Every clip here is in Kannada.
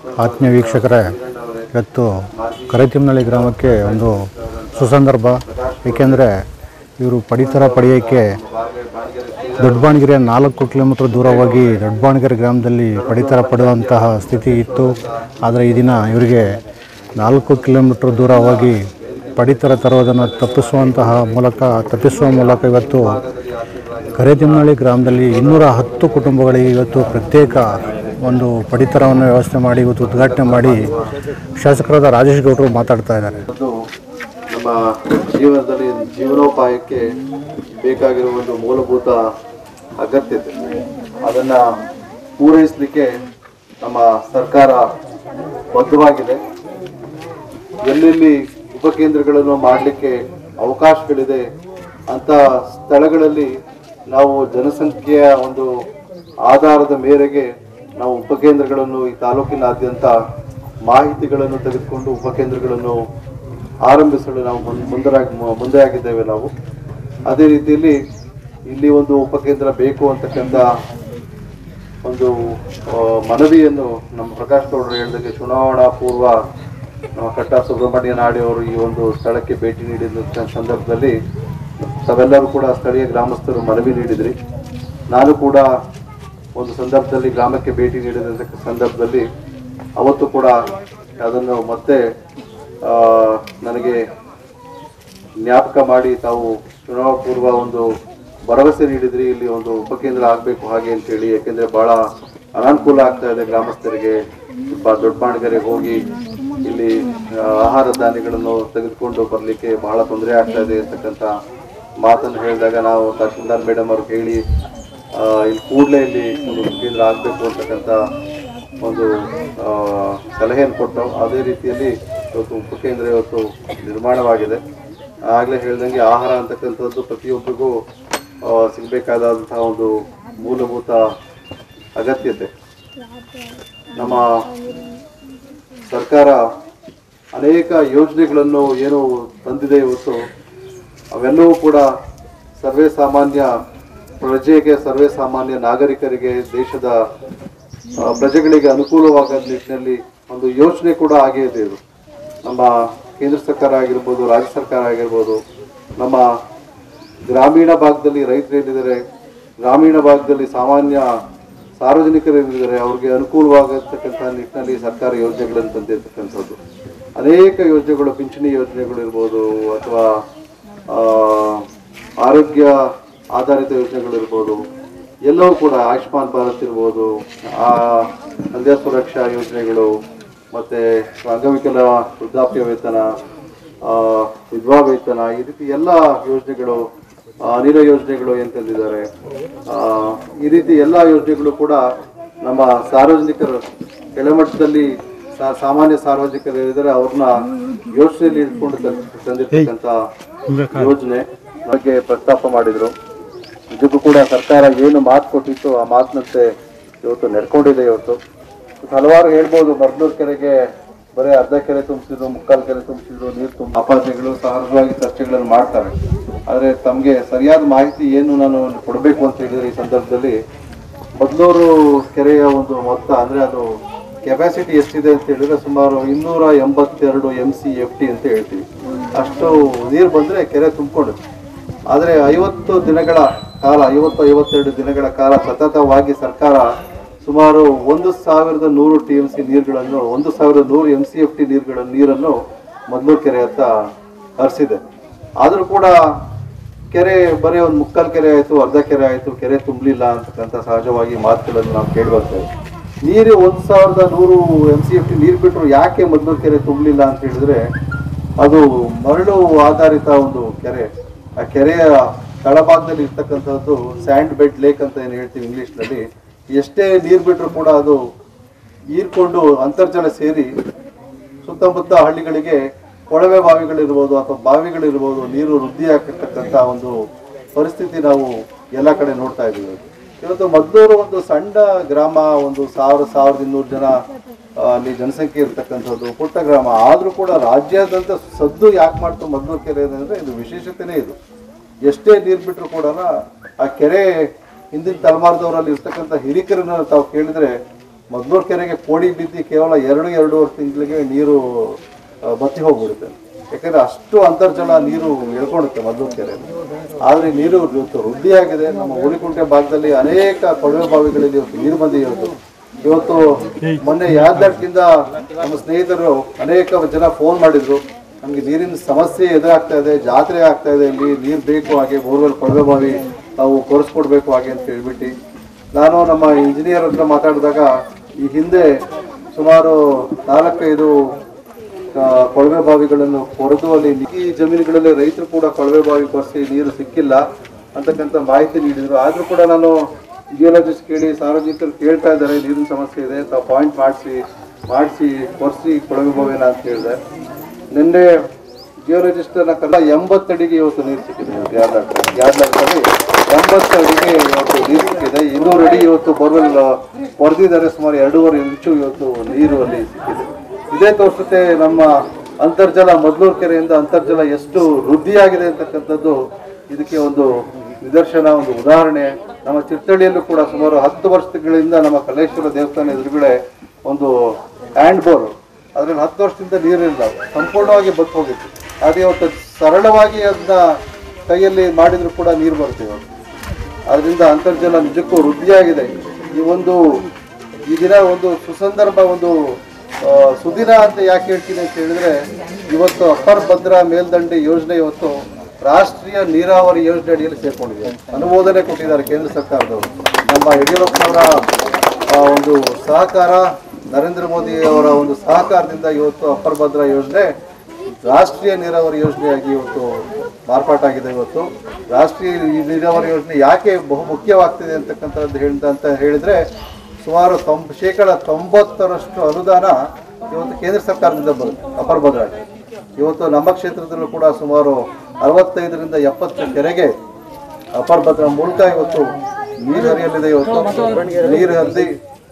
ಆತ್ಮೀಯ ವೀಕ್ಷಕರೇ ಇವತ್ತು ಕರತಿಮ್ನಳ್ಳಿ ಗ್ರಾಮಕ್ಕೆ ಒಂದು ಸುಸಂದರ್ಭ ಏಕೆಂದರೆ ಇವರು ಪಡಿತರ ಪಡೆಯೋಕ್ಕೆ ದೊಡ್ಡಬಾಣಗೆರೆ ನಾಲ್ಕು ಕಿಲೋಮೀಟರ್ ದೂರವಾಗಿ ದೊಡ್ಡಬಾಣಗೆರೆ ಗ್ರಾಮದಲ್ಲಿ ಪಡಿತರ ಪಡೆಯುವಂತಹ ಸ್ಥಿತಿ ಇತ್ತು ಆದರೆ ಈ ದಿನ ಇವರಿಗೆ ನಾಲ್ಕು ಕಿಲೋಮೀಟರ್ ದೂರವಾಗಿ ಪಡಿತರ ತರುವುದನ್ನು ತಪ್ಪಿಸುವಂತಹ ಮೂಲಕ ತಪ್ಪಿಸುವ ಮೂಲಕ ಇವತ್ತು ಕರೆತಿಮ್ಮನಹಳ್ಳಿ ಗ್ರಾಮದಲ್ಲಿ ಇನ್ನೂರ ಹತ್ತು ಕುಟುಂಬಗಳಿಗೆ ಇವತ್ತು ಪ್ರತ್ಯೇಕ ಒಂದು ಪಡಿತರವನ್ನು ವ್ಯವಸ್ಥೆ ಮಾಡಿ ಇವತ್ತು ಉದ್ಘಾಟನೆ ಮಾಡಿ ಶಾಸಕರಾದ ರಾಜೇಶ್ ಗೌಡರು ಮಾತಾಡ್ತಾ ಇದ್ದಾರೆ ಒಂದು ನಮ್ಮ ಜೀವನದಲ್ಲಿ ಜೀವನೋಪಾಯಕ್ಕೆ ಬೇಕಾಗಿರುವ ಒಂದು ಮೂಲಭೂತ ಅಗತ್ಯತೆ ಅದನ್ನು ಪೂರೈಸಲಿಕ್ಕೆ ನಮ್ಮ ಸರ್ಕಾರ ಬದ್ಧವಾಗಿದೆ ಎಲ್ಲೆಲ್ಲಿ ಉಪಕೇಂದ್ರಗಳನ್ನು ಮಾಡಲಿಕ್ಕೆ ಅವಕಾಶಗಳಿದೆ ಅಂತ ಸ್ಥಳಗಳಲ್ಲಿ ನಾವು ಜನಸಂಖ್ಯೆಯ ಒಂದು ಆಧಾರದ ಮೇರೆಗೆ ನಾವು ಉಪಕೇಂದ್ರಗಳನ್ನು ಈ ತಾಲೂಕಿನಾದ್ಯಂತ ಮಾಹಿತಿಗಳನ್ನು ತೆಗೆದುಕೊಂಡು ಉಪಕೇಂದ್ರಗಳನ್ನು ಆರಂಭಿಸಲು ನಾವು ಮುನ್- ಮುಂದರಾಗಿ ಮು- ಮುಂದೆ ಆಗಿದ್ದೇವೆ ನಾವು ಅದೇ ರೀತಿಯಲ್ಲಿ ಇಲ್ಲಿ ಒಂದು ಉಪಕೇಂದ್ರ ಬೇಕು ಅಂತಕ್ಕಂಥ ಒಂದು ಆ, ಮನವಿಯನ್ನು ನಮ್ಮ ಪ್ರಕಾಶ್ ಗೌಡರು ಹೇಳಿದಾಗೆ ಚುನಾವಣಾ ಪೂರ್ವ ನಮ್ಮ ಕಟ್ಟ ಸುಬ್ರಹ್ಮಣ್ಯ ನಾಡಿ ಅವರು ಈ ಒಂದು ಸ್ಥಳಕ್ಕೆ ಭೇಟಿ ನೀಡಿದ ಸಂದರ್ಭದಲ್ಲಿ ತಾವೆಲ್ಲರೂ ಕೂಡ ಸ್ಥಳೀಯ ಗ್ರಾಮಸ್ಥರು ಮನವಿ ನೀಡಿದ್ರಿ ನಾನು ಕೂಡ ಒಂದು ಸಂದರ್ಭದಲ್ಲಿ ಗ್ರಾಮಕ್ಕೆ ಭೇಟಿ ನೀಡಿದ ಸಂದರ್ಭದಲ್ಲಿ ಅವತ್ತು ಕೂಡ ಅದನ್ನು ಮತ್ತೆ ಆ, ನನಗೆ ಜ್ಞಾಪಕ ಮಾಡಿ ತಾವು ಚುನಾವಣಾ ಪೂರ್ವ ಒಂದು ಭರವಸೆ ನೀಡಿದ್ರಿ ಇಲ್ಲಿ ಒಂದು ಉಪಕೇಂದ್ರ ಆಗಬೇಕು ಹಾಗೆ ಅಂತೇಳಿ ಯಾಕೆಂದ್ರೆ ಬಹಳ ಅನಾನುಕೂಲ ಆಗ್ತಾ ಇದೆ ಗ್ರಾಮಸ್ಥರಿಗೆ ಸ್ವಲ್ಪ ದೊಡ್ಡಬಾಣಗೆರೆಗೆ ಹೋಗಿ ಇಲ್ಲಿ ಆ, ಆಹಾರ ಧಾನ್ಯಗಳನ್ನು ತೆಗೆದುಕೊಂಡು ಬರಲಿಕ್ಕೆ ಬಹಳ ತೊಂದರೆ ಆಗ್ತಾ ಇದೆ ಅಂತಕ್ಕಂಥ ಮಾತನ್ನು ಹೇಳಿದಾಗ ನಾವು ತಹಶೀಲ್ದಾರ್ ಮೇಡಮ್ ಅವ್ರಿಗೆ ಹೇಳಿ ಆ, ಇಲ್ಲಿ ಕೂಡಲೇ ಇಲ್ಲಿ ಒಂದು ಉಪಕೇಂದ್ರ ಆಗಬೇಕು ಅಂತಕ್ಕಂಥ ಒಂದು ಆ, ಸಲಹೆಯನ್ನು ಕೊಟ್ಟು ಅದೇ ರೀತಿಯಲ್ಲಿ ಇವತ್ತು ಉಪಕೇಂದ್ರ ಇವತ್ತು ನಿರ್ಮಾಣವಾಗಿದೆ ಆಗಲೇ ಹೇಳ್ದಂಗೆ ಆಹಾರ ಅಂತಕ್ಕಂಥದ್ದು ಪ್ರತಿಯೊಬ್ಬರಿಗೂ ಆ, ಸಿಗಬೇಕಾದಂತಹ ಒಂದು ಮೂಲಭೂತ ಅಗತ್ಯತೆ ನಮ್ಮ ಸರ್ಕಾರ ಅನೇಕ ಯೋಜನೆಗಳನ್ನು ಏನು ತಂದಿದೆ ಇವತ್ತು ಅವೆಲ್ಲವೂ ಕೂಡ ಸರ್ವೇ ಸಾಮಾನ್ಯ ಪ್ರಜೆಗೆ ಸರ್ವೇ ಸಾಮಾನ್ಯ ನಾಗರಿಕರಿಗೆ ದೇಶದ ಆ, ಪ್ರಜೆಗಳಿಗೆ ಅನುಕೂಲವಾದ ನಿಟ್ಟಿನಲ್ಲಿ ಒಂದು ಯೋಚನೆ ಕೂಡ ಆಗೇ ಇದೆ ಇದು ನಮ್ಮ ಕೇಂದ್ರ ಸರ್ಕಾರ ಆಗಿರ್ಬೋದು ರಾಜ್ಯ ಸರ್ಕಾರ ಆಗಿರ್ಬೋದು ನಮ್ಮ ಗ್ರಾಮೀಣ ಭಾಗದಲ್ಲಿ ರೈತರು ಏನಿದ್ದಾರೆ ಗ್ರಾಮೀಣ ಭಾಗದಲ್ಲಿ ಸಾಮಾನ್ಯ ಸಾರ್ವಜನಿಕರು ಏನಿದ್ದಾರೆ ಅವ್ರಿಗೆ ಅನುಕೂಲವಾಗತಕ್ಕಂಥ ನಿಟ್ಟಿನಲ್ಲಿ ಸರ್ಕಾರ ಯೋಜನೆಗಳನ್ನು ತಂದಿರ್ತಕ್ಕಂಥದ್ದು ಅನೇಕ ಯೋಜನೆಗಳು ಪಿಂಚಣಿ ಯೋಜನೆಗಳು ಇರ್ಬೋದು ಅಥವಾ ಆ, ಆರೋಗ್ಯ ಆಧಾರಿತ ಯೋಜನೆಗಳು ಇರ್ಬೋದು ಎಲ್ಲವೂ ಕೂಡ ಆಯುಷ್ಮಾನ್ ಭಾರತ್ ಇರ್ಬೋದು ಆ ಸಂಧ್ಯಾ ಸುರಕ್ಷಾ ಯೋಜನೆಗಳು ಮತ್ತೆ ಅಂಗವಿಕಲ ವೃದ್ಧಾಪ್ಯ ವೇತನ ಆ, ವಿಧವಾ ವೇತನ ಈ ರೀತಿ ಎಲ್ಲ ಯೋಜನೆಗಳು ಆ, ಅನಿಲ ಯೋಜನೆಗಳು ಏನ್ ತಂದಿದ್ದಾರೆ ಆ, ಈ ರೀತಿ ಎಲ್ಲ ಯೋಜನೆಗಳು ಕೂಡ ನಮ್ಮ ಸಾರ್ವಜನಿಕರು ಕೆಳಮಟ್ಟದಲ್ಲಿ ಸಾ- ಸಾಮಾನ್ಯ ಸಾರ್ವಜನಿಕರು ಏನಿದ್ದಾರೆ ಅವ್ರನ್ನ ಯೋಚನೆಯಲ್ಲಿ ಇಟ್ಕೊಂಡು ತಂದ್- ತಂದಿರ್ತಕ್ಕಂಥ ಯೋಜನೆ ಬಗ್ಗೆ ಪ್ರಸ್ತಾಪ ಮಾಡಿದ್ರು ಇದಕ್ಕೂ ಕೂಡ ಸರ್ಕಾರ ಏನು ಮಾತು ಕೊಟ್ಟಿತ್ತು ಆ ಮಾತಿನಂತೆ ಇವತ್ತು ನಡ್ಕೊಂಡಿದೆ ಇವತ್ತು ಹಲವಾರು ಹೇಳ್ಬೋದು ಮರ್ನೂರು ಕೆರೆಗೆ ಬರೀ ಅರ್ಧ ಕೆರೆ ತುಂಬಿಸಿದ್ರು ಮುಕ್ಕಾಲು ಕೆರೆ ತುಂಬಿಸಿದ್ರು ನೀರು ತುಂಬ ಆಪಾದನೆಗಳು ಸಹಜವಾಗಿ ಚರ್ಚೆಗಳನ್ನು ಮಾಡ್ತಾರೆ ಆದರೆ ತಮಗೆ ಸರಿಯಾದ ಮಾಹಿತಿ ಏನು ನಾನು ಕೊಡಬೇಕು ಅಂತ ಹೇಳಿದ್ರೆ ಈ ಸಂದರ್ಭದಲ್ಲಿ ಮೊದಲೂರು ಕೆರೆಯ ಒಂದು ಮೊತ್ತ ಅಂದ್ರೆ ಅದು ಕೆಪಾಸಿಟಿ ಎಷ್ಟಿದೆ ಅಂತ ಹೇಳಿದ್ರೆ ಸುಮಾರು ಇನ್ನೂರ ಎಂಬತ್ತೆರಡು ಎಂ ಸಿ ಎಫ್ ಟಿ ಅಂತ ಹೇಳ್ತೀವಿ ಅಷ್ಟು ನೀರು ಬಂದ್ರೆ ಕೆರೆ ತುಂಬಿಕೊಂಡು ಆದರೆ ಐವತ್ತು ದಿನಗಳ ಕಾಲ ಐವತ್ತು ಐವತ್ತೆರಡು ದಿನಗಳ ಕಾಲ ಸತತವಾಗಿ ಸರ್ಕಾರ ಸುಮಾರು ಒಂದು ಸಾವಿರದ ನೂರು ಟಿ ಎಂ ಸಿ ನೀರುಗಳನ್ನು ಒಂದು ಸಾವಿರದ ನೂರು ಎಂ ಸಿ ಎಫ್ ಟಿ ನೀರುಗಳನ್ನು ನೀರನ್ನು ಮೊದಲು ಕೆರೆ ಹತ್ತ ಹರಿಸಿದೆ ಆದರೂ ಕೂಡ ಕೆರೆ ಬರೀ ಒಂದು ಮುಕ್ಕಾಲು ಕೆರೆ ಆಯಿತು ಅರ್ಧ ಕೆರೆ ಆಯಿತು ಕೆರೆ ತುಂಬಲಿಲ್ಲ ಅಂತಕ್ಕಂಥ ಸಹಜವಾಗಿ ಮಾತುಗಳನ್ನು ನಾವು ಕೇಳಿ ಬರ್ತೇವೆ ನೀರು ಒಂದು ಸಾವಿರದ ನೂರು ಎಂ ಸಿ ಎಫ್ ಟಿ ನೀರು ಬಿಟ್ಟರು ಯಾಕೆ ಮೊದಲು ಕೆರೆ ತುಂಬಲಿಲ್ಲ ಅಂತ ಹೇಳಿದ್ರೆ ಅದು ಮರಳು ಆಧಾರಿತ ಒಂದು ಕೆರೆ ಆ ಕೆರೆಯ ತಳಭಾಗದಲ್ಲಿ ಇರ್ತಕ್ಕಂಥದ್ದು ಸ್ಯಾಂಡ್ ಬೆಡ್ ಲೇಕ್ ಅಂತ ಏನು ಹೇಳ್ತೀವಿ ಇಂಗ್ಲೀಷ್ನಲ್ಲಿ ಎಷ್ಟೇ ನೀರು ಬಿಟ್ಟರು ಕೂಡ ಅದು ಹೀರ್ಕೊಂಡು ಅಂತರ್ಜಲ ಸೇರಿ ಸುತ್ತಮುತ್ತ ಹಳ್ಳಿಗಳಿಗೆ ಕೊಳವೆ ಬಾವಿಗಳಿರ್ಬೋದು ಅಥವಾ ಬಾವಿಗಳಿರ್ಬೋದು ನೀರು ವೃದ್ಧಿ ಆಗ್ತಕ್ಕಂಥ ಒಂದು ಪರಿಸ್ಥಿತಿ ನಾವು ಎಲ್ಲ ಕಡೆ ನೋಡ್ತಾ ಇದ್ದೀವಿ ಇವತ್ತು ಮದ್ದೂರು ಒಂದು ಸಣ್ಣ ಗ್ರಾಮ ಒಂದು ಸಾವಿರ ಸಾವಿರದ ಇನ್ನೂರು ಜನ ಆ, ಅಲ್ಲಿ ಜನಸಂಖ್ಯೆ ಇರ್ತಕ್ಕಂಥದ್ದು ಪುಟ್ಟ ಗ್ರಾಮ ಆದರೂ ಕೂಡ ರಾಜ್ಯಾದ್ಯಂತ ಸದ್ದು ಯಾಕೆ ಮಾಡ್ತು ಮದ್ದೂರು ಕೆರೆ ಅಂದರೆ ಇದು ವಿಶೇಷತೆನೇ ಇದು ಎಷ್ಟೇ ನೀರು ಬಿಟ್ಟರು ಕೂಡ ಆ ಕೆರೆ ಹಿಂದಿನ ತಲೆಮಾರದವರಲ್ಲಿ ಇರ್ತಕ್ಕಂಥ ಹಿರಿಕರನ್ನ ತಾವು ಕೇಳಿದ್ರೆ ಮಗ್ಳೂರು ಕೆರೆಗೆ ಕೋಡಿ ಬಿದ್ದು ಕೇವಲ ಎರಡು ಎರಡೂವರೆ ತಿಂಗಳಿಗೆ ನೀರು ಆ, ಬತ್ತಿ ಹೋಗ್ಬಿಡುತ್ತೆ ಯಾಕಂದ್ರೆ ಅಷ್ಟು ಅಂತರ್ಜಲ ನೀರು ಎಳ್ಕೊಳುತ್ತೆ ಮದ್ದೂರು ಕೆರೆ ಆದರೆ ನೀರು ಇವತ್ತು ವೃದ್ಧಿಯಾಗಿದೆ ನಮ್ಮ ಉಳಿಕುಂಟೆ ಭಾಗದಲ್ಲಿ ಅನೇಕ ಕೊಳವೆ ಬಾವಿಗಳಲ್ಲಿ ಇವತ್ತು ನೀರು ಬಂದಿರೋದು ಇವತ್ತು ಮೊನ್ನೆ ಯಾದಗಿಂದ ನಮ್ಮ ಸ್ನೇಹಿತರು ಅನೇಕ ಜನ ಫೋನ್ ಮಾಡಿದ್ರು ನಮಗೆ ನೀರಿನ ಸಮಸ್ಯೆ ಎದುರಾಗ್ತಾ ಇದೆ ಜಾತ್ರೆ ಆಗ್ತಾ ಇದೆ ಇಲ್ಲಿ ನೀರು ಬೇಕು ಹಾಗೆ ಬೋರ್ವೆಲ್ ಕೊಳವೆ ಬಾವಿ ನಾವು ಕೊರೆಸ್ಕೊಡ್ಬೇಕು ಹಾಗೆ ಅಂತ ಹೇಳ್ಬಿಟ್ಟು ನಾನು ನಮ್ಮ ಇಂಜಿನಿಯರ್ ಹತ್ರ ಮಾತಾಡಿದಾಗ ಈ ಹಿಂದೆ ಸುಮಾರು ನಾಲ್ಕೈದು ಆ, ಕೊಳವೆ ಬಾವಿಗಳನ್ನು ಕೊರೆದು ಅಲ್ಲಿ ಈ ಜಮೀನುಗಳಲ್ಲಿ ರೈತರು ಕೂಡ ಕೊಳವೆ ಬಾವಿ ಕೊರೆಸಿ ನೀರು ಸಿಕ್ಕಿಲ್ಲ ಅಂತಕ್ಕಂಥ ಮಾಹಿತಿ ನೀಡಿದ್ರು ಆದ್ರೂ ಕೂಡ ನಾನು ಜಿಯೋಲಜಿಸ್ಟ್ ಕೇಳಿ ಸಾರ್ವಜನಿಕರು ಕೇಳ್ತಾ ಇದ್ದಾರೆ ನೀರಿನ ಸಮಸ್ಯೆ ಇದೆ ತಾವು ಪಾಯಿಂಟ್ ಮಾಡಿಸಿ ಮಾಡಿಸಿ ಕೊರೆಸಿ ಕೊಳವೆ ಬಾವಿನ ಅಂತ ಹೇಳಿದೆ ನಿನ್ನೆ ಜಿಯೋಲಜಿಸ್ಟನ್ನ ಕರೆದ ಎಂಬತ್ತು ಅಡಿಗೆ ಇವತ್ತು ನೀರು ಸಿಕ್ಕಿದೆ ಯಾರ್ಲಾಟಲ್ಲಿ ಎಂಬತ್ತು ಅಡಿಗೆ ಇವತ್ತು ನೀರು ಸಿಕ್ಕಿದೆ ಇನ್ನೂರು ಅಡಿ ಇವತ್ತು ಬೋರ್ವೆಲ್ ಹೊಡೆದಿದ್ದಾರೆ ಸುಮಾರು ಎರಡೂವರೆ ಇಂಚು ಇವತ್ತು ನೀರು ಅಲ್ಲಿ ಸಿಕ್ಕಿದೆ ಇದೇ ತೋರಿಸುತ್ತೆ ನಮ್ಮ ಅಂತರ್ಜಲ ಮೊದಲೂರು ಕೆರೆಯಿಂದ ಅಂತರ್ಜಲ ಎಷ್ಟು ವೃದ್ಧಿಯಾಗಿದೆ ಅಂತಕ್ಕಂಥದ್ದು ಇದಕ್ಕೆ ಒಂದು ನಿದರ್ಶನ ಒಂದು ಉದಾಹರಣೆ ನಮ್ಮ ಚಿತ್ತಳ್ಳಿಯಲ್ಲೂ ಕೂಡ ಸುಮಾರು ಹತ್ತು ವರ್ಷಗಳಿಂದ ನಮ್ಮ ಕಲೇಶ್ವರ ದೇವಸ್ಥಾನ ಎದುರುಗಡೆ ಒಂದು ಹ್ಯಾಂಡ್ ಬೋರ್ ಅದ್ರಲ್ಲಿ ಹತ್ತು ವರ್ಷದಿಂದ ನೀರಿಲ್ಲ ಸಂಪೂರ್ಣವಾಗಿ ಬತ್ತು ಹೋಗಿತ್ತು ಅದೇ ಇವತ್ತು ಸರಳವಾಗಿ ಅದನ್ನ ಕೈಯಲ್ಲಿ ಮಾಡಿದ್ರು ಕೂಡ ನೀರು ಬರುತ್ತೆ ಇವತ್ತು ಅದರಿಂದ ಅಂತರ್ಜಲ ನಿಜಕ್ಕೂ ವೃದ್ಧಿಯಾಗಿದೆ ಈ ಒಂದು ಈ ದಿನ ಒಂದು ಸುಸಂದರ್ಭ ಒಂದು ಆ, ಸುದಿನ ಅಂತ ಯಾಕೆ ಹೇಳ್ತೀನಿ ಅಂತ ಹೇಳಿದ್ರೆ ಇವತ್ತು ಅಪ್ಪರ್ ಭದ್ರಾ ಮೇಲ್ದಂಡೆ ಯೋಜನೆ ಇವತ್ತು ರಾಷ್ಟ್ರೀಯ ನೀರಾವರಿ ಯೋಜನೆ ಅಡಿಯಲ್ಲಿ ಸೇರ್ಕೊಂಡಿದೆ ಅನುಮೋದನೆ ಕೊಟ್ಟಿದ್ದಾರೆ ಕೇಂದ್ರ ಸರ್ಕಾರದವರು ನಮ್ಮ ಯಡಿಯೂರಪ್ಪನವರ ಆ, ಒಂದು ಸಹಕಾರ ನರೇಂದ್ರ ಮೋದಿ ಅವರ ಒಂದು ಸಹಕಾರದಿಂದ ಇವತ್ತು ಅಪ್ಪರ್ ಭದ್ರಾ ಯೋಜನೆ ರಾಷ್ಟ್ರೀಯ ನೀರಾವರಿ ಯೋಜನೆಯಾಗಿ ಇವತ್ತು ಮಾರ್ಪಾಟಾಗಿದೆ ಇವತ್ತು ರಾಷ್ಟ್ರೀಯ ಈ ನೀರಾವರಿ ಯೋಜನೆ ಯಾಕೆ ಬಹು ಮುಖ್ಯವಾಗ್ತಿದೆ ಅಂತಕ್ಕಂಥದ್ದು ಹೇಳ್ದ ಅಂತ ಹೇಳಿದ್ರೆ ಸುಮಾರು ತೊಂಬ ಶೇಕಡ ತೊಂಬತ್ತರಷ್ಟು ಅನುದಾನ ಇವತ್ತು ಕೇಂದ್ರ ಸರ್ಕಾರದಿಂದ ಬರುತ್ತೆ ಅಪರ ಭದ್ರಾಗಿ ಇವತ್ತು ನಮ್ಮ ಕ್ಷೇತ್ರದಲ್ಲೂ ಕೂಡ ಸುಮಾರು ಅರವತ್ತೈದರಿಂದ ಎಪ್ಪತ್ತು ಕೆರೆಗೆ ಅಪರ ಭದ್ರಾ ಮೂಲಕ ಇವತ್ತು ನೀರು ಹರಿಯಲಿದೆ ಇವತ್ತು ನೀರು ಹರಿದು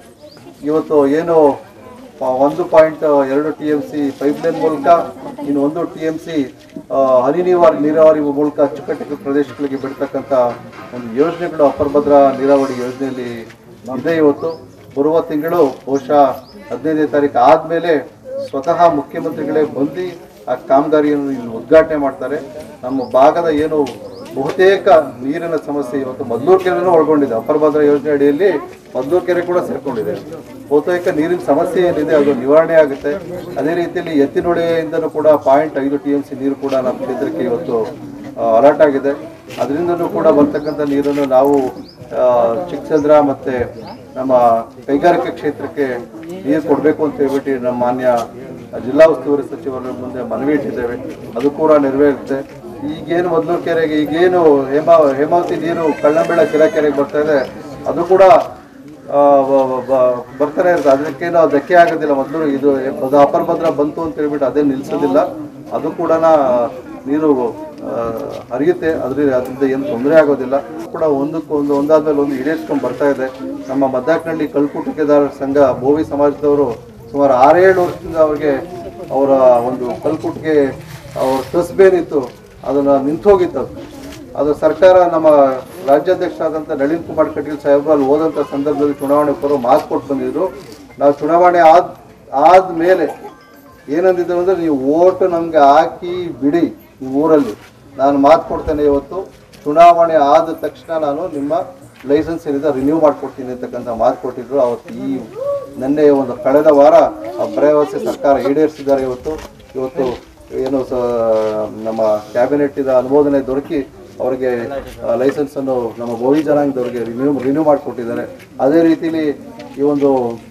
ಇವತ್ತು ಏನು ಆ, ಒಂದು ಪಾಯಿಂಟ್ ಎರಡು ಟಿ ಎಮ್ ಸಿ ಪೈಪ್ಲೈನ್ ಮೂಲಕ ಇನ್ನು ಒಂದು ಟಿ ಎಮ್ ಸಿ ಹನಿ ನೀರಾವರಿ ನೀರಾವರಿ ಮೂಲಕ ಅಚ್ಚುಕಟ್ಟು ಪ್ರದೇಶಗಳಿಗೆ ಬಿಡ್ತಕ್ಕಂಥ ಒಂದು ಯೋಜನೆಗಳು ಅಪರ ಭದ್ರಾ ನೀರಾವರಿ ಯೋಜನೆಯಲ್ಲಿ ಇದೆ ಇವತ್ತು ಬರುವ ತಿಂಗಳು ಬಹುಶಃ ಹದಿನೈದನೇ ತಾರೀಕು ಆದಮೇಲೆ ಸ್ವತಃ ಮುಖ್ಯಮಂತ್ರಿಗಳೇ ಬಂದು ಆ ಕಾಮಗಾರಿಯನ್ನು ಇಲ್ಲಿ ಉದ್ಘಾಟನೆ ಮಾಡ್ತಾರೆ ನಮ್ಮ ಭಾಗದ ಏನು ಬಹುತೇಕ ನೀರಿನ ಸಮಸ್ಯೆ ಇವತ್ತು ಮದ್ದೂರು ಕೆರೆನೂ ಒಳಗೊಂಡಿದೆ ಅಪರ ಭದ್ರಾ ಯೋಜನೆ ಅಡಿಯಲ್ಲಿ ಮದ್ದೂರು ಕೆರೆ ಕೂಡ ಸೇರ್ಕೊಂಡಿದೆ ಬಹುತೇಕ ನೀರಿನ ಸಮಸ್ಯೆ ಏನಿದೆ ಅದು ನಿವಾರಣೆ ಆಗುತ್ತೆ ಅದೇ ರೀತಿಯಲ್ಲಿ ಎತ್ತಿನೊಳೆಯಿಂದನೂ ಕೂಡ ಪಾಯಿಂಟ್ ಐದು ಟಿ ಎಂ ಸಿ ನೀರು ಕೂಡ ನಮ್ಮ ಕ್ಷೇತ್ರಕ್ಕೆ ಇವತ್ತು ಅಲರ್ಟ್ ಆಗಿದೆ ಅದರಿಂದನೂ ಕೂಡ ಬರ್ತಕ್ಕಂಥ ನೀರನ್ನು ನಾವು ಆ, ಚಿಕ್ಕಸಂದ್ರ ಮತ್ತೆ ನಮ್ಮ ಕೈಗಾರಿಕೆ ಕ್ಷೇತ್ರಕ್ಕೆ ನೀರು ಕೊಡಬೇಕು ಅಂತ ಹೇಳ್ಬಿಟ್ಟು ನಮ್ಮ ಮಾನ್ಯ ಜಿಲ್ಲಾ ಉಸ್ತುವಾರಿ ಸಚಿವರ ಮುಂದೆ ಮನವಿ ಇಟ್ಟಿದ್ದೇವೆ ಅದು ಕೂಡ ನೆರವೇರುತ್ತೆ ಈಗೇನು ಮೊದಲೂರು ಕೆರೆಗೆ ಈಗೇನು ಹೇಮಾ ಹೇಮಾವತಿ ನೀರು ಕಳ್ಳಂಬೆಳ ಕೆರೆ ಕೆರೆಗೆ ಬರ್ತಾ ಇದೆ ಅದು ಕೂಡ ಆ, ಬ- ಬ- ಬ- ಬರ್ತಾನೆ ಇರುತ್ತೆ ಅದಕ್ಕೇನು ಧಕ್ಕೆ ಆಗೋದಿಲ್ಲ ಮೊದಲು ಇದು ಅದು ಅಪರ ಭದ್ರ ಬಂತು ಅಂತ ಹೇಳ್ಬಿಟ್ಟು ಅದೇ ನಿಲ್ಲಿಸೋದಿಲ್ಲ ಅದು ಕೂಡ ನೀರು ಆ, ಹರಿಯುತ್ತೆ ಅದ್ರಿಂದ ಅದರಿಂದ ಏನು ತೊಂದರೆ ಆಗೋದಿಲ್ಲ ಕೂಡ ಒಂದಕ್ಕೆ ಒಂದು ಒಂದಾದ್ಮೇಲೆ ಒಂದು ಈಡೇರಿಸ್ಕೊಂಡು ಬರ್ತಾ ಇದೆ ನಮ್ಮ ಮದ್ದಾಕ್ನಳ್ಳಿ ಕಲ್ಕುಟಿಕೆದಾರರ ಸಂಘ ಬೋವಿ ಸಮಾಜದವರು ಸುಮಾರು ಆರೇಳು ವರ್ಷದಿಂದ ಅವ್ರಿಗೆ ಅವರ ಒಂದು ಕಲ್ಕುಟಿಗೆ ಅವ್ರ ಕಸಬೇನಿತ್ತು ಅದನ್ನು ನಿಂತೋಗಿತ್ತು ಅದು ಅದು ಸರ್ಕಾರ ನಮ್ಮ ರಾಜ್ಯಾಧ್ಯಕ್ಷರಾದಂಥ ನಳಿನ್ ಕುಮಾರ್ ಕಟೀಲ್ ಸಾಹೇಬರು ಅಲ್ಲಿ ಹೋದಂಥ ಸಂದರ್ಭದಲ್ಲಿ ಚುನಾವಣೆ ಬರೋ ಮಾತು ಕೊಟ್ಟು ಬಂದಿದ್ರು ನಾವು ಚುನಾವಣೆ ಆದ ಆದಮೇಲೆ ಏನಂದಿದ್ರು ಅಂದರೆ ನೀವು ಓಟ್ ನಮಗೆ ಹಾಕಿ ಬಿಡಿ ಈ ಊರಲ್ಲಿ ನಾನು ಮಾತು ಕೊಡ್ತೇನೆ ಇವತ್ತು ಚುನಾವಣೆ ಆದ ತಕ್ಷಣ ನಾನು ನಿಮ್ಮ ಲೈಸೆನ್ಸ್ ಏನಿದೆ ರಿನ್ಯೂ ಮಾಡಿಕೊಡ್ತೀನಿ ಅಂತಕ್ಕಂಥ ಮಾತು ಕೊಟ್ಟಿದ್ರು ಅವತ್ತು ಈ ನಿನ್ನೆ ಒಂದು ಕಳೆದ ವಾರ ಆ ಭರವಸೆ ಸರ್ಕಾರ ಈಡೇರಿಸಿದ್ದಾರೆ ಇವತ್ತು ಇವತ್ತು ಏನು ಸ ನಮ್ಮ ಕ್ಯಾಬಿನೆಟ್ ಅನುಮೋದನೆ ದೊರಕಿ ಅವರಿಗೆ ಲೈಸೆನ್ಸ್ ಅನ್ನು ನಮ್ಮ ಬೋವಿ ಜನಾಂಗದವರಿಗೆ ರಿನ್ಯೂ ರಿನ್ಯೂ ಮಾಡಿಕೊಟ್ಟಿದ್ದಾರೆ ಅದೇ ರೀತಿಲಿ ಈ ಒಂದು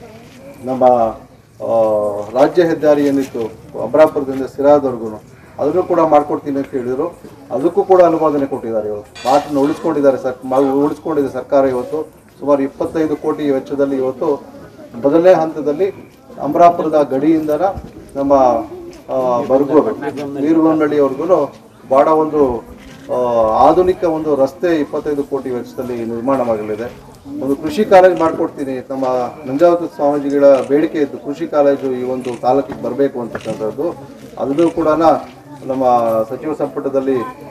ನಮ್ಮ ಆ, ರಾಜ್ಯ ಹೆದ್ದಾರಿ ಏನಿತ್ತು ಅಮರಾಪುರದಿಂದ ಸಿರಾದವರೆಗೂ ಅದನ್ನು ಕೂಡ ಮಾಡ್ಕೊಡ್ತೀನಿ ಅಂತ ಹೇಳಿದರು ಅದಕ್ಕೂ ಕೂಡ ಅನುಮೋದನೆ ಕೊಟ್ಟಿದ್ದಾರೆ ಇವತ್ತು ಮಾತನ್ನು ಉಳಿಸ್ಕೊಂಡಿದ್ದಾರೆ ಸರ್ ಮಾ- ಉಳಿಸ್ಕೊಂಡಿದೆ ಸರ್ಕಾರ ಇವತ್ತು ಸುಮಾರು ಇಪ್ಪತ್ತೈದು ಕೋಟಿ ವೆಚ್ಚದಲ್ಲಿ ಇವತ್ತು ಮೊದಲನೇ ಹಂತದಲ್ಲಿ ಅಮರಾಪುರದ ಗಡಿಯಿಂದನ ನಮ್ಮ ಆ, ಬರ್ಗೋಬೆ ನೀರುಗನ್ನಳ್ಳಿವರೆಗೂ ಭಾಳ ಒಂದು ಆ, ಆಧುನಿಕ ಒಂದು ರಸ್ತೆ ಇಪ್ಪತ್ತೈದು ಕೋಟಿ ವೆಚ್ಚದಲ್ಲಿ ನಿರ್ಮಾಣವಾಗಲಿದೆ ಒಂದು ಕೃಷಿ ಕಾಲೇಜ್ ಮಾಡಿಕೊಡ್ತೀನಿ ನಮ್ಮ ನಂಜಾವತಿ ಸ್ವಾಮೀಜಿಗಳ ಬೇಡಿಕೆ ಇದ್ದು ಕೃಷಿ ಕಾಲೇಜು ಈ ಒಂದು ತಾಲೂಕಿಗೆ ಬರಬೇಕು ಅಂತಕ್ಕಂಥದ್ದು ಅದನ್ನು ಕೂಡ ನಮ್ಮ ಸಚಿವ ಸಂಪುಟದಲ್ಲಿ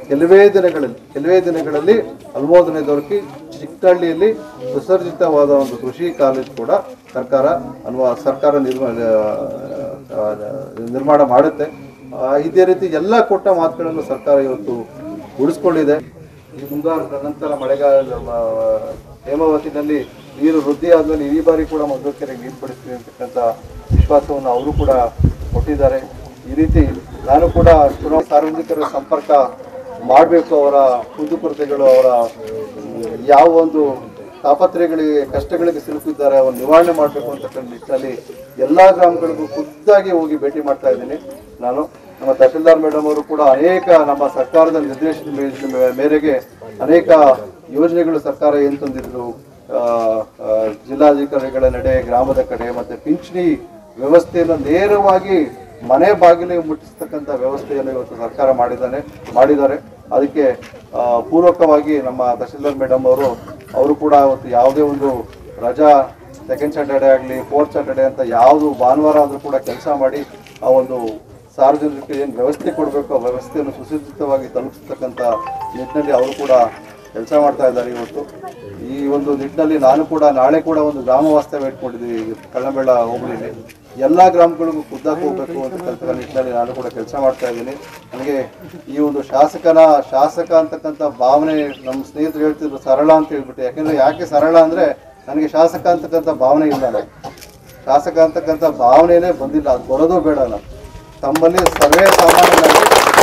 ಕೆಲವೇ ದಿನಗಳಲ್ಲಿ ಕೆಲವೇ ದಿನಗಳಲ್ಲಿ ಅನುಮೋದನೆ ದೊರಕಿ ಚಿಕ್ಕಹಳ್ಳಿಯಲ್ಲಿ ಸುಸರ್ಜಿತವಾದ ಒಂದು ಕೃಷಿ ಕಾಲೇಜ್ ಕೂಡ ಸರ್ಕಾರ ಅನ್ವ ಸರ್ಕಾರ ನಿರ್ಮ ಆ, ನಿರ್ಮಾಣ ಮಾಡುತ್ತೆ ಆ, ಇದೇ ರೀತಿ ಎಲ್ಲ ಕೊಟ್ಟ ಮಾತುಗಳನ್ನು ಸರ್ಕಾರ ಇವತ್ತು ಉಳಿಸ್ಕೊಂಡಿದೆ ಈ ಮುಂಗಾರದ ನಂತರ ಮಳೆಗಾಲ ಆ, ಹೇಮಾವತಿನಲ್ಲಿ ನೀರು ವೃದ್ಧಿ ಆದ್ಮೇಲೆ ಈ ಬಾರಿ ಕೂಡ ಮಧುಕೆರೆಗೆ ನೀರು ಬಿಡಿಸ್ತೀವಿ ಅಂತಕ್ಕಂಥ ವಿಶ್ವಾಸವನ್ನು ಅವರು ಕೂಡ ಕೊಟ್ಟಿದ್ದಾರೆ ಈ ರೀತಿ ನಾನು ಕೂಡ ಚುನಾವಣಾ ಸಾರ್ವಜನಿಕರ ಸಂಪರ್ಕ ಮಾಡಬೇಕು ಅವರ ಕುಂದುಕೊರತೆಗಳು ಅವರ ಮ್, ಯಾವ ಒಂದು ತಾಪತ್ರಯಗಳಿಗೆ ಕಷ್ಟಗಳಿಗೆ ಸಿಲುಕಿದ್ದಾರೆ ಅವ್ರು ನಿವಾರಣೆ ಮಾಡಬೇಕು ಅಂತಕ್ಕಂಥ ನಿಟ್ಟಿನಲ್ಲಿ ಎಲ್ಲ ಗ್ರಾಮಗಳಿಗೂ ಖುದ್ದಾಗಿ ಹೋಗಿ ಭೇಟಿ ಮಾಡ್ತಾ ಇದ್ದೀನಿ ನಾನು ನಮ್ಮ ತಹಶೀಲ್ದಾರ್ ಮೇಡಮ್ ಅವರು ಕೂಡ ಅನೇಕ ನಮ್ಮ ಸರ್ಕಾರದ ನಿರ್ದೇಶನ ಮೇ- ಮೇರೆಗೆ ಅನೇಕ ಯೋಜನೆಗಳು ಸರ್ಕಾರ ಏನು ತಂದಿದ್ರು ಆ, ಆ, ಜಿಲ್ಲಾಧಿಕಾರಿಗಳ ನಡೆ ಗ್ರಾಮದ ಕಡೆ ಮತ್ತೆ ಪಿಂಚಣಿ ವ್ಯವಸ್ಥೆಯನ್ನು ನೇರವಾಗಿ ಮನೆ ಬಾಗಿಲಿಗೆ ಮುಟ್ಟಿಸ್ತಕ್ಕಂಥ ವ್ಯವಸ್ಥೆಯನ್ನು ಇವತ್ತು ಸರ್ಕಾರ ಮಾಡಿದ್ದಾನೆ ಮಾಡಿದ್ದಾರೆ ಅದಕ್ಕೆ ಆ, ಪೂರ್ವಕವಾಗಿ ನಮ್ಮ ತಹಶೀಲ್ದಾರ್ ಮೇಡಮ್ ಅವರು ಅವರು ಕೂಡ ಅವತ್ತು ಯಾವುದೇ ಒಂದು ರಜಾ ಸೆಕೆಂಡ್ ಸ್ಯಾಟರ್ಡೆ ಆಗಲಿ ಫೋರ್ತ್ ಸ್ಯಾಟರ್ಡೆ ಅಂತ ಯಾವುದು ಭಾನುವಾರ ಆದರೂ ಕೂಡ ಕೆಲಸ ಮಾಡಿ ಆ ಒಂದು ಸಾರ್ವಜನಿಕರಿಗೆ ಏನು ವ್ಯವಸ್ಥೆ ಕೊಡಬೇಕು ಆ ವ್ಯವಸ್ಥೆಯನ್ನು ಸುಸಜ್ಜಿತವಾಗಿ ತಲುಪಿಸ್ತಕ್ಕಂಥ ನಿಟ್ಟಿನಲ್ಲಿ ಅವರು ಕೂಡ ಕೆಲಸ ಮಾಡ್ತಾ ಇದ್ದಾರೆ ಇವತ್ತು ಈ ಒಂದು ನಿಟ್ಟಿನಲ್ಲಿ ನಾನು ಕೂಡ ನಾಳೆ ಕೂಡ ಒಂದು ಗ್ರಾಮ ವಾಸ್ತವ್ಯ ಇಟ್ಕೊಂಡಿದ್ದೀವಿ ಕಳ್ಳಂಬೆಳ ಹೋಬಳಿಲಿ ಎಲ್ಲ ಗ್ರಾಮಗಳಿಗೂ ಖುದ್ದಾಗಿ ಹೋಗ್ಬೇಕು ಅಂತಕ್ಕಂಥ ನಿಟ್ಟಿನಲ್ಲಿ ನಾನು ಕೂಡ ಕೆಲಸ ಮಾಡ್ತಾ ಇದ್ದೀನಿ ನನಗೆ ಈ ಒಂದು ಶಾಸಕನ ಶಾಸಕ ಅಂತಕ್ಕಂಥ ಭಾವನೆ ನಮ್ಮ ಸ್ನೇಹಿತರು ಹೇಳ್ತಿದ್ರು ಸರಳ ಅಂತ ಹೇಳ್ಬಿಟ್ಟು ಯಾಕೆಂದ್ರೆ ಯಾಕೆ ಸರಳ ಅಂದ್ರೆ ನನಗೆ ಶಾಸಕ ಅಂತಕ್ಕಂಥ ಭಾವನೆ ಇಲ್ಲ ನನಗೆ ಶಾಸಕ ಅಂತಕ್ಕಂಥ ಭಾವನೆನೇ ಬಂದಿಲ್ಲ ಅದು ಬರೋದು ಬೇಡ ನಾನು ತಮ್ಮಲ್ಲಿ ಸರ್ವೇ ಸಾಮಾನ್ಯನಾಗಿ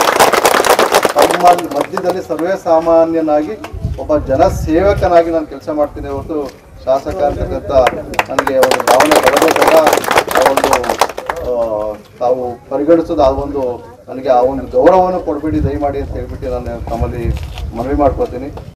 ತಮ್ಮ ಮಧ್ಯದಲ್ಲಿ ಸರ್ವೇ ಸಾಮಾನ್ಯನಾಗಿ ಒಬ್ಬ ಜನಸೇವಕನಾಗಿ ನಾನು ಕೆಲಸ ಮಾಡ್ತೀನಿ ಹೊರತು ಶಾಸಕ ಅಂತಕ್ಕಂಥ ನನಗೆ ಒಂದು ಭಾವನೆ ಬರೋದೇ ಬೇಡ ಆ ಒಂದು ಆ, ತಾವು ಪರಿಗಣಿಸೋದು ಆ ಒಂದು ನನಗೆ ಆ ಒಂದು ಗೌರವವನ್ನು ಕೊಡಬೇಡಿ ದಯಮಾಡಿ ಅಂತ ಹೇಳ್ಬಿಟ್ಟು ನಾನು ತಮ್ಮಲ್ಲಿ ಮನವಿ ಮಾಡ್ಕೊತೀನಿ